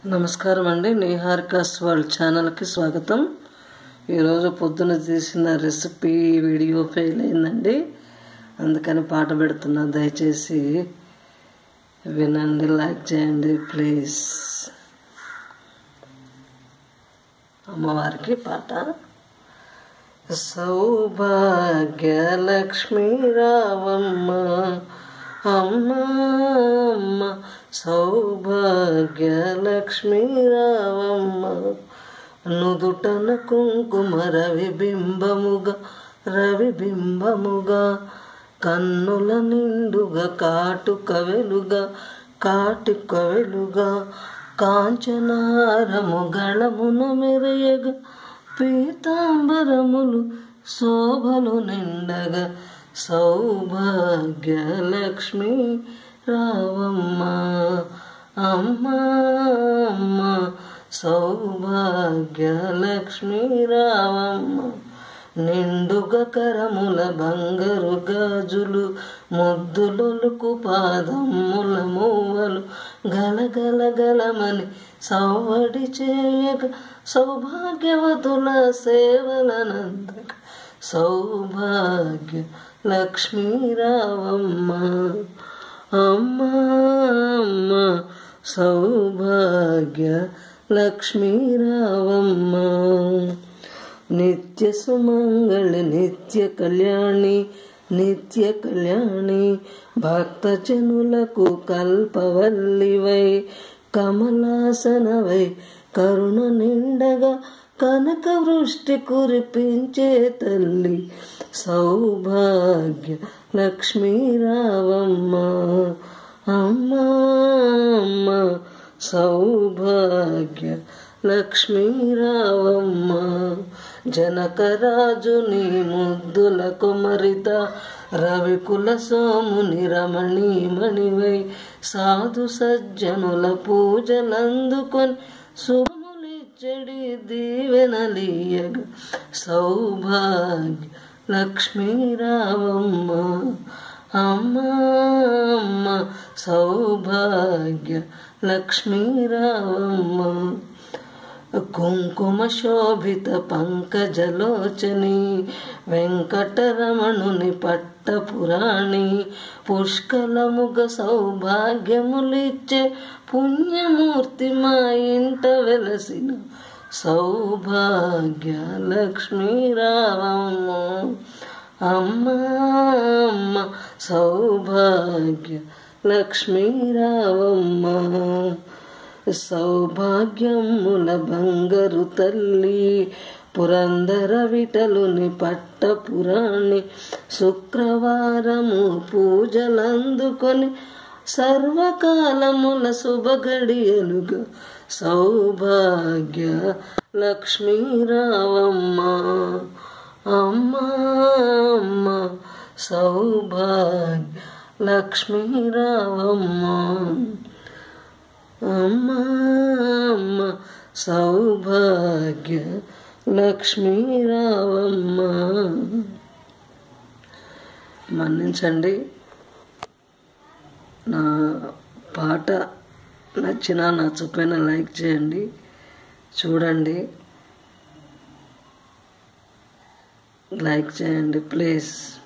నమస్కారం అండి నిహారికాస్ వరల్డ్ ఛానల్కి స్వాగతం ఈరోజు పొద్దున తీసిన రెసిపీ వీడియో ఫెయిల్ అయిందండి అందుకని పాట పెడుతున్నా దయచేసి వినండి లైక్ చేయండి ప్లీజ్ అమ్మవారికి పాట సౌభాగ్యలక్ష్మీ రావమ్మ అమ్మ అమ్మ సౌభాగ్యలక్ష్మీ రావమ్మ నుదుటన కుంకుమ రవిబింబముగా రవిబింబముగా కన్నుల నిండుగా కాటుక వెలుగా కాటుక వెలుగా కాంచనారము గళమున మెరయగా పీతాంబరములు శోభలు నిండగా సౌభాగ్యలక్ష్మి రావమ్మ అమ్మ అమ్మ సౌభాగ్యలక్ష్మి రావమ్మ నిండుగ కరముల బంగారు గాజులు ముద్దులొలుకు పాదముల మూవలు గలగల గలమని సవ్వడి చేయగ సౌభాగ్యవతుల సేవలనందక సౌభాగ్య లక్ష్మీ రావమ్మ అమ్మ అమ్మ సౌభాగ్య లక్ష్మీ రావమ్మ నిత్య సుమంగళి నిత్య కళ్యాణి నిత్య కళ్యాణి భక్తజనులకు కల్పవల్లివై కమలాసనవై కరుణ నిండగా కనక వృష్టి కురిపించే తల్లి సౌభాగ్య లక్ష్మీ రావమ్మ అమ్మ అమ్మ సౌభాగ్య లక్ష్మీ రావమ్మ జనకరాజుని ముద్దుల కుమరిత రవికుల సోముని రమణీమణివై సాధు సజ్జనుల పూజలందుకొని శుభములిచ్చడి దీవెనలీయగ సౌభాగ్య లక్ష్మీ రావమ్మ అమ్మ అమ్మ సౌభాగ్య లక్ష్మీ రావమ్మ కుంకుమ శోభిత పంకజలోచని వెంకటరమణుని పట్టపురాణి పుష్కలముగ సౌభాగ్యములిచ్చే పుణ్యమూర్తి మా ఇంట వెలసిన సౌభాగ్య లక్ష్మీ రావమ్మ అమ్మ అమ్మ సౌభాగ్య లక్ష్మీ రావమ్మ సౌభాగ్యముల బంగారు తల్లి పురందర విటలుని పట్టపురాణి శుక్రవారము పూజలందుకొని సర్వకాలముల శుభగడియలుగా సౌభాగ్య లక్ష్మీ రావమ్మ అమ్మ అమ్మ సౌభాగ్య లక్ష్మీ రావమ్మ అమ్మ అమ్మ సౌభాగ్య లక్ష్మీ రావమ్మ మన్నించండి నా పాట నచ్చినా నచ్చపోయినా లైక్ చేయండి చూడండి లైక్ చేయండి ప్లీజ్